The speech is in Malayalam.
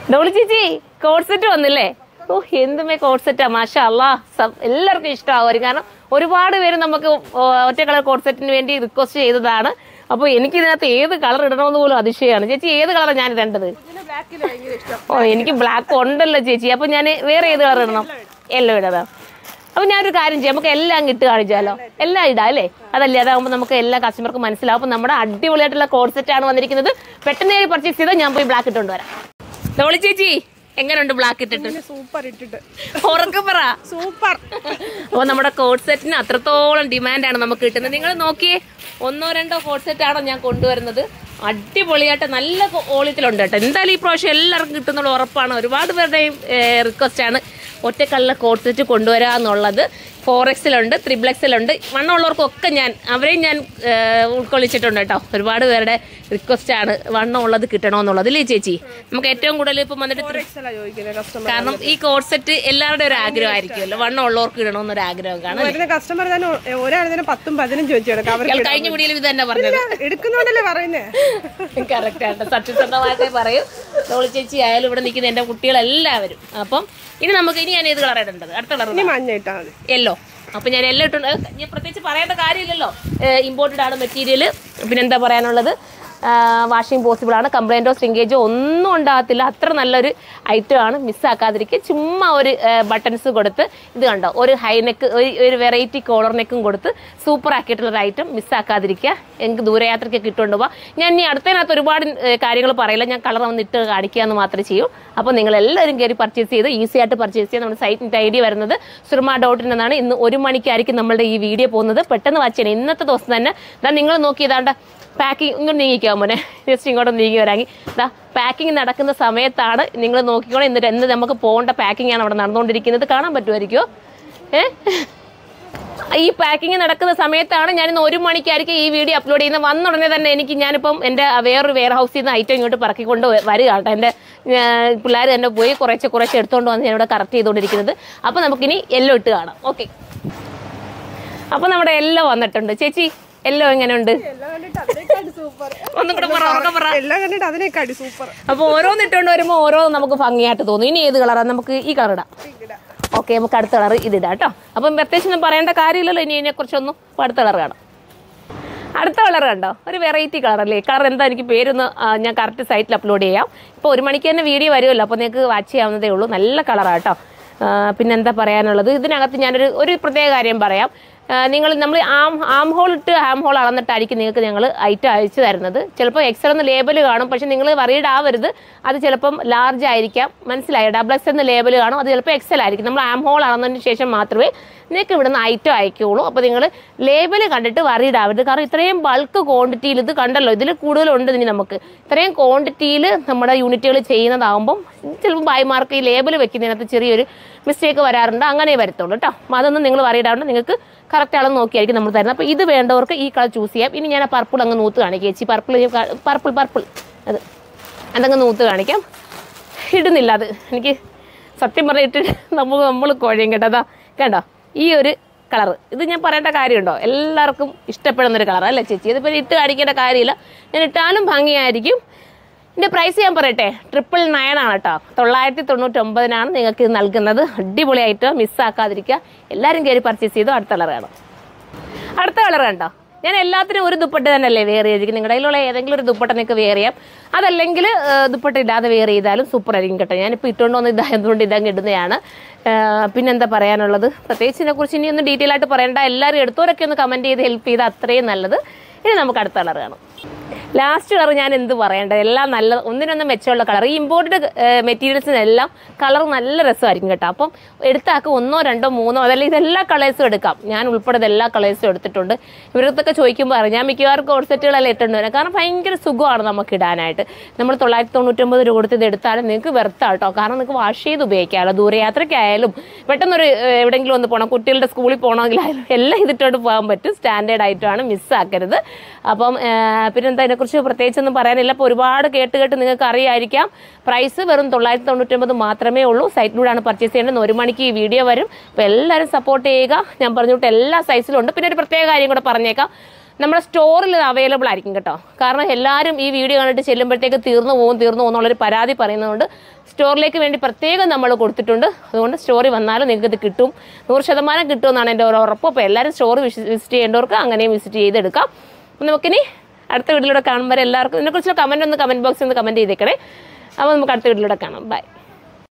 ഡോളി ചേച്ചി കോഡ് സെറ്റ് വന്നില്ലേ ഓ എന്തുമേ കോഡ് സെറ്റാ മാഷാ അല്ലാ സബ് എല്ലാവർക്കും ഇഷ്ടമാവും കാരണം ഒരുപാട് പേര് നമുക്ക് ഒറ്റ കളർ കോഡ് സെറ്റിന് വേണ്ടി റിക്വസ്റ്റ് ചെയ്തതാണ് അപ്പോൾ എനിക്ക് ഇതിനകത്ത് ഏത് കളർ ഇടണമെന്ന് പോലും അതിശയമാണ് ചേച്ചി ഏത് കളറാണ് ഞാൻ ഇടേണ്ടത് ബ്ലാക്കിൽ ഭയങ്കര ഇഷ്ടം ഓ എനിക്ക് ബ്ലാക്ക് ഉണ്ടല്ലോ ചേച്ചി അപ്പോൾ ഞാൻ വേറെ ഏത് കളർ ഇടണം യെല്ലോ ഇടാം അപ്പോൾ ഞാനൊരു കാര്യം ചെയ്യാം നമുക്ക് എല്ലാം അങ്ങ് ഇട്ട് കാണിച്ചാലോ എല്ലാം ഇടാം അല്ലേ അതല്ലേ അതാകുമ്പോൾ നമുക്ക് എല്ലാ കസ്റ്റമർക്കും മനസ്സിലാവും അപ്പോൾ നമ്മുടെ അടിപൊളിയായിട്ടുള്ള കോഡ് സെറ്റ് ആണ് വന്നിരിക്കുന്നത് പെട്ടെന്ന് പർച്ചേസ് ചെയ്താൽ ഞാൻ പോയി ബ്ലാക്ക് ഇട്ടുകൊണ്ട് വരാം ഡോളി ചേച്ചി എങ്ങനെയുണ്ട് ബ്ലാക്ക് ഇട്ടിട്ട് സൂപ്പർ ഇട്ടിട്ട് ഉറക്കെ പറ സൂപ്പർ അപ്പോൾ നമ്മുടെ കോഡ് സെറ്റിന് അത്രത്തോളം ഡിമാൻഡാണ് നമുക്ക് കിട്ടുന്നത് നിങ്ങൾ നോക്കിയേ ഒന്നോ രണ്ടോ കോഡ് സെറ്റാണോ ഞാൻ കൊണ്ടുവരുന്നത് അടിപൊളിയായിട്ട് നല്ല ക്വാളിറ്റിയിലുണ്ട് കേട്ടോ എന്തായാലും ഈ പ്രാവശ്യം എല്ലാവർക്കും കിട്ടുന്നുള്ള ഉറപ്പാണ് ഒരുപാട് പേരുടെയും റിക്വസ്റ്റാണ് ഒറ്റക്കള്ള കോഡ് സെറ്റ് കൊണ്ടുവരിക എന്നുള്ളത് ഫോർ എക്സിലുണ്ട് ത്രിബിൾ എക്സിലുണ്ട് വണ്ണമുള്ളവർക്കൊക്കെ ഞാൻ അവരെയും ഞാൻ ഏഹ്, ഉൾക്കൊള്ളിച്ചിട്ടുണ്ട് കേട്ടോ ഒരുപാട് പേരുടെ റിക്വസ്റ്റാണ് വണ്ണം ഉള്ളത് കിട്ടണമെന്നുള്ളത് ഇല്ലേ ചേച്ചി നമുക്ക് ഏറ്റവും കൂടുതൽ ഇപ്പം വന്നിട്ട് ത്രി- എക്സലാ ചോദിക്കുന്നത് കസ്റ്റമർ കാരണം ഈ കോഡ് സെറ്റ് എല്ലാവരുടെയും ഒരു ആഗ്രഹമായിരിക്കുമല്ലോ വണ്ണം ഉള്ളവർക്ക് ഇടണമെന്നൊരു ആഗ്രഹം കാണും വരുന്ന കസ്റ്റമർ തന്നെ ഒരാൾ തന്നെ പത്തും പതിനും ചോദിച്ചു കിടക്കാം അവർക്ക് ഇയാൾ കഴിഞ്ഞ വീഡിയോയിൽ ഇത് തന്നെ പറഞ്ഞത് എടുക്കുന്നോണ്ടല്ലേ പറയുന്നേ കറക്റ്റ് ആണ് സത്യസന്ധമായിട്ടേ പറയൂ തോളി ചേച്ചി ആയാലും ഇവിടെ നിൽക്കുന്ന എൻ്റെ കുട്ടികളെല്ലാവരും അപ്പം ഇനി നമുക്ക് ഇനി ഞാൻ ഏത് കളർ ഇടേണ്ടത് അടുത്ത കളർ ഇനി മഞ്ഞ ഇട്ടാ മതി യെല്ലോ അപ്പം ഞാൻ എല്ലാം ഇട്ടുണ്ട് ഏഹ് ഞാൻ പ്രത്യേകിച്ച് പറയേണ്ട കാര്യമില്ലല്ലോ ഇമ്പോർട്ടഡ് ആണ് മെറ്റീരിയൽ പിന്നെ എന്താ പറയാനുള്ളത് വാഷിംഗ് പോസിബിൾ ആണ് കംപ്ലൈൻറ്റോ സ്ട്രിങ്കേജോ ഒന്നും ഉണ്ടാകത്തില്ല അത്ര നല്ലൊരു ഐറ്റം ആണ് മിസ്സാക്കാതിരിക്കുക ചുമ്മാ ഒരു ബട്ടൺസ് കൊടുത്ത് ഇത് കണ്ടോ ഒരു ഹൈ നെക്ക് ഒരു ഒരു വെറൈറ്റി കോളർ നെക്കും കൊടുത്ത് സൂപ്പർ ആക്കിയിട്ടുള്ള ഒരു ഐറ്റം മിസ്സാക്കാതിരിക്കുക എനിക്ക് ദൂരയാത്രയ്ക്ക് കിട്ടുകൊണ്ട് പോവാം ഞാൻ ഇനി അടുത്തതിനകത്ത് ഒരുപാട് കാര്യങ്ങൾ പറയില്ല ഞാൻ കളർ വന്ന് ഇട്ട് കാണിക്കുക എന്ന് മാത്രമേ ചെയ്യൂ അപ്പോൾ നിങ്ങൾ എല്ലാവരും കയറി പർച്ചേസ് ചെയ്ത് ഈസി ആയിട്ട് പർച്ചേസ് ചെയ്യാം നമ്മുടെ സൈറ്റിൻ്റെ ഐ ഡി വരുന്നത് സുർമ ഡോട്ട് ഇൻ എന്നാണ് ഇന്ന് ഒരു മണിക്കായിരിക്കും നമ്മളുടെ ഈ വീഡിയോ പോകുന്നത് പെട്ടെന്ന് വായിച്ചാൽ ഇന്നത്തെ ദിവസം തന്നെ ദാ നിങ്ങൾ നോക്കി ഇതാണ്ട് പാക്കിംഗ് ഇങ്ങോട്ട് നീങ്ങിക്കാൻ മോനെ ജസ്റ്റ് ഇങ്ങോട്ട് നീങ്ങി വരാമെങ്കിൽ ദാ പാക്കിംഗ് നടക്കുന്ന സമയത്താണ് നിങ്ങൾ നോക്കിക്കോണം എന്നിട്ട് എന്ത് നമുക്ക് പോകേണ്ട പാക്കിംഗ് ആണ് അവിടെ നടന്നുകൊണ്ടിരിക്കുന്നത് കാണാൻ പറ്റുമായിരിക്കുമോ ഏ ഈ പാക്കിംഗ് നടക്കുന്ന സമയത്താണ് ഞാൻ ഇന്ന് ഒരു മണിക്കായിരിക്കും ഈ വീഡിയോ അപ്ലോഡ് ചെയ്യുന്നത് വന്ന ഉടനെ തന്നെ എനിക്ക് ഞാനിപ്പം എൻ്റെ വേറൊരു വെയർ ഹൗസിൽ നിന്ന് ഐറ്റം ഇങ്ങോട്ട് പറക്കിക്കൊണ്ട് വരിക കേട്ടോ എൻ്റെ പിള്ളേർ തന്നെ പോയി കുറച്ച് കുറച്ച് എടുത്തുകൊണ്ട് വന്ന് ഞാനിവിടെ കറക്റ്റ് ചെയ്തുകൊണ്ടിരിക്കുന്നത് അപ്പോൾ നമുക്കിനി എല്ലോ ഇട്ട് കാണാം ഓക്കെ അപ്പോൾ നമ്മുടെ എല്ലോ വന്നിട്ടുണ്ട് ചേച്ചി എല്ലോ എങ്ങനെയുണ്ട് എല്ലാം കണ്ടിട്ട് അതിനേക്കാട്ടി സൂപ്പർ ഒന്നും കൂടെ പറ ഉറക്കെ പറ എല്ലാം കണ്ടിട്ട് അതിനേക്കാട്ടി സൂപ്പർ അപ്പോൾ ഓരോന്ന് ഇട്ടുകൊണ്ട് വരുമ്പോൾ ഓരോന്ന് നമുക്ക് ഭംഗിയായിട്ട് തോന്നും ഇനി ഏത് കളറാണ് നമുക്ക് ഈ കളർ ഇടാം ഓക്കെ നമുക്ക് അടുത്ത കളർ ഇതിടാം കേട്ടോ അപ്പം പ്രത്യേകിച്ച് ഒന്നും പറയേണ്ട കാര്യമില്ലല്ലോ ഇനി ഇതിനെക്കുറിച്ചൊന്നും അപ്പോൾ അടുത്ത കളർ കാണാം അടുത്ത കളർ കണ്ടോ ഒരു വെറൈറ്റി കളർ അല്ലേ കളർ എന്താ എനിക്ക് പേരൊന്ന് ആ, ഞാൻ കറക്റ്റ് സൈറ്റിൽ അപ്ലോഡ് ചെയ്യാം ഇപ്പോൾ ഒരു മണിക്ക് തന്നെ വീഡിയോ വരുമല്ലോ അപ്പോൾ നിങ്ങൾക്ക് വാച്ച് ചെയ്യാവുന്നതേ ഉള്ളൂ നല്ല കളറാണ് കേട്ടോ പിന്നെന്താ പറയാനുള്ളത് ഇതിനകത്ത് ഞാനൊരു ഒരു പ്രത്യേക കാര്യം പറയാം നിങ്ങൾ നമ്മൾ ആം ആം ഹോൾ ഇട്ട് ആം ഹോൾ അളന്നിട്ടായിരിക്കും നിങ്ങൾക്ക് ഞങ്ങൾ ഐറ്റം അയച്ചു തരുന്നത് ചിലപ്പോൾ എക്സൽ എന്ന് ലേബൽ കാണും പക്ഷെ നിങ്ങൾ വറീഡ് ആവരുത് അത് ചിലപ്പം ലാർജ് ആയിരിക്കാം മനസ്സിലായോ ഡബിൾ എക്സ് എന്ന് ലേബൽ കാണും അത് ചിലപ്പോൾ എക്സൽ ആയിരിക്കും നമ്മൾ ആം ഹോൾ അളന്നതിന് ശേഷം മാത്രമേ നിങ്ങൾക്ക് ഇവിടുന്ന് ഐറ്റം അയക്കുകയുള്ളൂ അപ്പോൾ നിങ്ങൾ ലേബൽ കണ്ടിട്ട് വറീഡ് ആവരുത് കാരണം ഇത്രയും ബൾക്ക് ക്വാണ്ടിറ്റിയിൽ ഇത് കണ്ടല്ലോ ഇതിൽ കൂടുതലുണ്ട് ഇനി നമുക്ക് ഇത്രയും ക്വാണ്ടിറ്റിയിൽ നമ്മുടെ യൂണിറ്റുകൾ ചെയ്യുന്നതാകുമ്പം ചിലപ്പോൾ ബൈമാർക്ക് ഈ ലേബൽ വെക്കുന്നതിനകത്ത് ചെറിയൊരു മിസ്റ്റേക്ക് വരാറുണ്ട് അങ്ങനെ വരത്തുള്ളൂ കേട്ടോ അപ്പോൾ അതൊന്നും നിങ്ങൾ വറീഡ് ആവണ്ട നിങ്ങൾക്ക് കറക്റ്റ് അളന്ന് നോക്കിയായിരിക്കും നമ്മൾ തരുന്നത് അപ്പോൾ ഇത് വേണ്ടവർക്ക് ഈ കളർ ചൂസ് ചെയ്യാം ഇനി ഞാൻ ആ പർപ്പിൾ അങ്ങ് നൂത്ത് കാണിക്കാം ചേച്ചി പർപ്പിൾ പർപ്പിൾ പർപ്പിൾ അത് അതങ്ങ് നൂത്ത് കാണിക്കാം ഇടുന്നില്ല അത് എനിക്ക് സത്യം പറഞ്ഞിട്ട് നമ്മൾ നമ്മൾ കുഴയും കേട്ടോ അതാ കണ്ടോ ഈ ഒരു കളർ ഇത് ഞാൻ പറയേണ്ട കാര്യമുണ്ടോ എല്ലാവർക്കും ഇഷ്ടപ്പെടുന്ന ഒരു കളർ അല്ലേ ചേച്ചി ഇതിപ്പോൾ ഇട്ട് കാണിക്കേണ്ട കാര്യമില്ല ഞാൻ ഇട്ടാലും ഭംഗിയായിരിക്കും ഇതിൻ്റെ പ്രൈസ് ഞാൻ പറയട്ടെ ട്രിപ്പിൾ നയൻ ആണ് കേട്ടോ തൊള്ളായിരത്തി തൊണ്ണൂറ്റൊമ്പതിനാണ് നിങ്ങൾക്ക് ഇത് നൽകുന്നത് അടിപൊളിയായിട്ട് മിസ്സാക്കാതിരിക്കുക എല്ലാവരും കയറി പർച്ചേസ് ചെയ്തു അടുത്ത കളർ കാണാം അടുത്ത കളർ കണ്ടോ ഞാൻ എല്ലാത്തിനും ഒരു ദുപ്പട്ട തന്നെയല്ലേ വെയർ ചെയ്തിരിക്കും നിങ്ങളുടെ കയ്യിലുള്ള ഏതെങ്കിലും ഒരു ദുപ്പട്ട നിങ്ങൾക്ക് വെയർ ചെയ്യാം അതല്ലെങ്കിൽ ആ, ദുപ്പട്ട ഇല്ലാതെ വെയർ ചെയ്താലും സൂപ്പർ ആയിരിക്കും കേട്ടോ ഞാനിപ്പോൾ ഇട്ടുകൊണ്ട് വന്ന് ഇതായതുകൊണ്ട് ഇതങ്ങ് ഇടുന്നതാണ് ആ, പിന്നെന്താ പറയാനുള്ളത് പ്രത്യേകിച്ച് ഇതിനെക്കുറിച്ച് ഇനി ഒന്നും ഡീറ്റെയിൽ ആയിട്ട് പറയണ്ട എല്ലാവരും എടുത്തവരൊക്കെ ഒന്ന് കമൻറ്റ് ചെയ്ത് ഹെൽപ്പ് ചെയ്ത് അത്രയും നല്ലത് ഇനി നമുക്ക് അടുത്ത കളർ കാണാം ലാസ്റ്റ് കളർ ഞാൻ എന്ത് പറയേണ്ടത് എല്ലാം നല്ല ഒന്നിനൊന്നും മെച്ചമുള്ള കളർ ഈ ഇമ്പോർട്ടഡ് മെറ്റീരിയൽസിനെല്ലാം കളർ നല്ല രസമായിരിക്കും കേട്ടോ അപ്പം എടുത്താക്ക് ഒന്നോ രണ്ടോ മൂന്നോ അതല്ല ഇതെല്ലാ കളേഴ്സും എടുക്കാം ഞാൻ ഉൾപ്പെടെ എല്ലാ കളേഴ്സും എടുത്തിട്ടുണ്ട് ഇവരത്തൊക്കെ ചോദിക്കുമ്പോൾ അറിയാം ഞാൻ മിക്കവാറും കോഡ് സെറ്റുകളെല്ലാം ഇട്ടുണ്ട് വരാം കാരണം ഭയങ്കര സുഖമാണ് നമുക്ക് ഇടാനായിട്ട് നമ്മൾ തൊള്ളായിരത്തി തൊണ്ണൂറ്റൊമ്പത് രൂപ കൊടുത്ത് ഇത് എടുത്താലും നിങ്ങൾക്ക് വെറുത്താ കേട്ടോ കാരണം നിങ്ങൾക്ക് വാഷ് ചെയ്ത് ഉപയോഗിക്കാമല്ലോ ദൂരയാത്രയ്ക്കായാലും പെട്ടെന്നൊരു ഏഹ്, എവിടെയെങ്കിലും ഒന്ന് പോകണം കുട്ടികളുടെ സ്കൂളിൽ പോകണമെങ്കിലായാലും എല്ലാം ഇതിട്ടോട്ട് പോകാൻ പറ്റും സ്റ്റാൻഡേർഡ് ആയിട്ടാണ് മിസ്സാക്കരുത് അപ്പം ഏഹ്, പിന്നെന്താ ഇതിനെക്കുറിച്ച് പ്രത്യേകിച്ചൊന്നും പറയാനില്ല അപ്പോൾ ഒരുപാട് കേട്ട് കേട്ട് നിങ്ങൾക്ക് അറിയായിരിക്കാം പ്രൈസ് വെറും തൊള്ളായിരത്തി തൊണ്ണൂറ്റൊമ്പത് മാത്രമേ ഉള്ളൂ സൈറ്റിലൂടെയാണ് പർച്ചേസ് ചെയ്യേണ്ടത് ഒരു മണിക്ക് ഈ വീഡിയോ വരും അപ്പോൾ എല്ലാവരും സപ്പോർട്ട് ചെയ്യുക ഞാൻ പറഞ്ഞുകൊണ്ട് എല്ലാ സൈസിലും ഉണ്ട് പിന്നെ ഒരു പ്രത്യേക കാര്യം കൂടെ പറഞ്ഞേക്കാം നമ്മുടെ സ്റ്റോറിൽ ഇത് അവൈലബിൾ ആയിരിക്കും കേട്ടോ കാരണം എല്ലാവരും ഈ വീഡിയോ കണ്ടിട്ട് ചെല്ലുമ്പോഴത്തേക്ക് തീർന്നു പോകും തീർന്നു പോകും എന്നുള്ളൊരു പരാതി പറയുന്നതുകൊണ്ട് സ്റ്റോറിലേക്ക് വേണ്ടി പ്രത്യേകം നമ്മൾ കൊടുത്തിട്ടുണ്ട് അതുകൊണ്ട് സ്റ്റോറി വന്നാലും നിങ്ങൾക്ക് ഇത് കിട്ടും നൂറ് ശതമാനം കിട്ടുമെന്നാണ് എൻ്റെ ഒരു ഉറപ്പ് അപ്പോൾ എല്ലാവരും സ്റ്റോർ വിസിറ്റ് ചെയ്യേണ്ടവർക്ക് അങ്ങനെയും വിസിറ്റ് ചെയ്തെടുക്കാം അപ്പോൾ നമുക്കിനി അടുത്ത വീട്ടിലൂടെ കാണുമ്പോൾ എല്ലാവർക്കും ഇതിനെക്കുറിച്ചുള്ള കമൻറ്റ് ഒന്ന് കമൻറ്റ് ബോക്സിൽ ഒന്ന് കമൻറ്റ് ചെയ്തേക്കണേ അപ്പോൾ നമുക്ക് അടുത്ത വീട്ടിലൂടെ കാണാം ബൈ